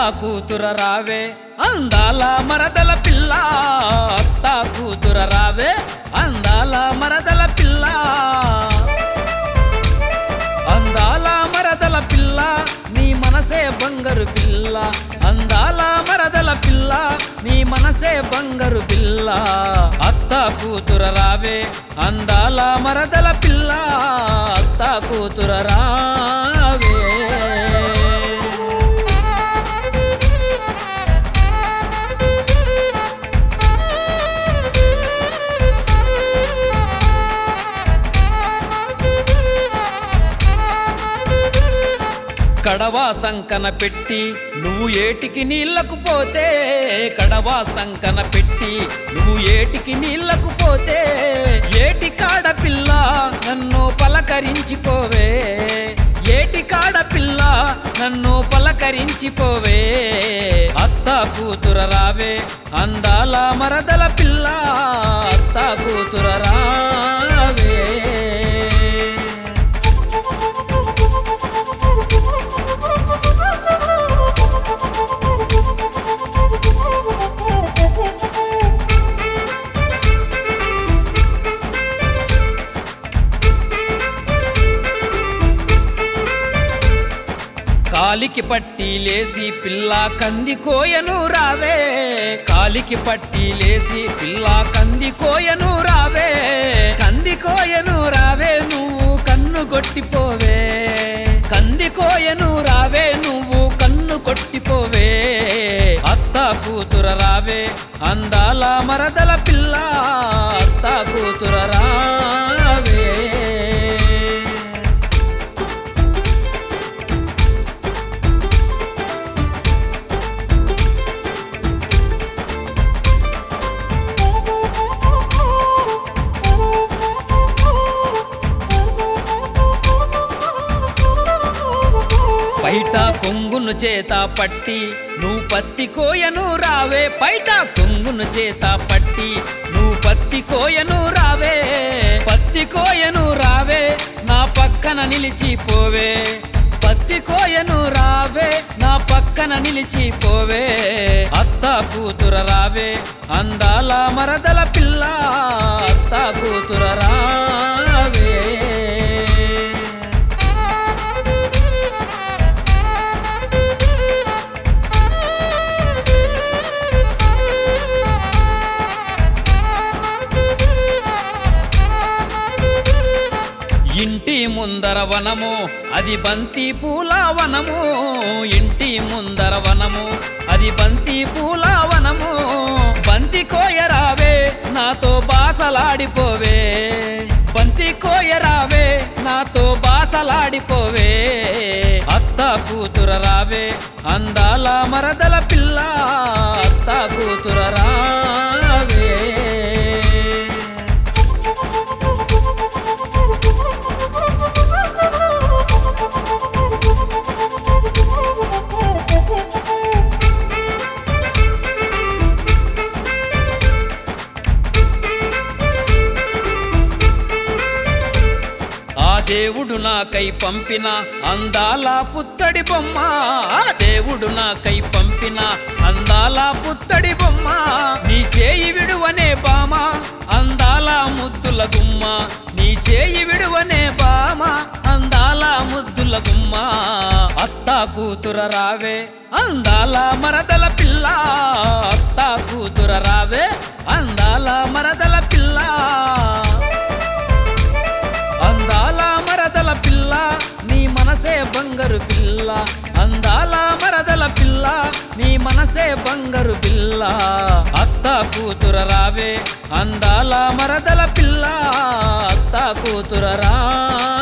కూతుర రావే అందాల మరదల పిల్ల అత్త కూతుర రావే అందాల మరదల పిల్ల అందాల మరదల పిల్ల నీ మనసే బంగారు పిల్ల అందాల మరదల పిల్ల నీ మనసే బంగారు పిల్ల అత్త కూతుర రావే అందాల మరదల పిల్ల అత్త కూతుర రావే కడవా సంకన పెట్టి నువ్వు ఏటికి నీళ్లకు పోతే కడవా సంకన పెట్టి నువ్వు ఏటికి నీళ్లకు పోతే ఏటి కాడ పిల్ల నన్ను పలకరించిపోవే ఏటి కాడ పిల్ల నన్ను పలకరించిపోవే అత్త కూతుర రావే అందాల మరదల పిల్ల అత్త కూతుర రావే కాలికి పట్టి లేసి పిల్ల కంది కోయను రావే కాలికి పట్టి లేసి పిల్ల కంది కోయను రావే కంది కోయను రావే నువ్వు కన్ను కొట్టిపోవే కంది కోయను రావే నువ్వు కన్ను కొట్టిపోవే అత్త కూతుర రావే అందాల మరదల పిల్ల అత్త కూతుర రావే బయట కొంగును చేత పట్టి నువ్వు పత్తి కోయను రావే బయట కొంగును చేత పట్టి నువ్వు పత్తి కోయను రావే పత్తి కోయను రావే నా పక్కన నిలిచిపోవే పత్తి కోయను రావే నా పక్కన నిలిచిపోవే అత్త కూతుర రావే అందాల మరదల పిల్ల అత్త కూతుర రావే ఇంటి ముందర వనము అది బంతి పూల వనము ఇంటి ముందర వనము అది బంతి పూల వనము బంతి కోయరావే నాతో బాసలాడిపోవే బంతి కోయరావే నాతో బాసలాడిపోవే అత్త కూతుర రావే అందాల మరదల పిల్ల అత్త కూతుర రావే ఆ దేవుడు నాకై పంపిన అందాల పుత్తడి బొమ్మ ఆ దేవుడు నాకై పంపిన అందాల పుత్తడి బొమ్మ నీ చేయి విడువనే బామ అందాల ముద్దుల గుమ్మ నీ చేయి విడువనే బామ అందాల ముద్దుల గుమ్మ అత్త కూతుర రావే అందాల మరదల పిల్ల అత్త కూతుర రావే అందాల మరదల పిల్ల అందాల మరదల పిల్ల నీ మనసే బంగారు పిల్ల అందాల మరదల పిల్ల నీ మనసే బంగారు పిల్ల అత్త కూతుర రావే అందాల మరదల పిల్ల అత్త కూతుర రా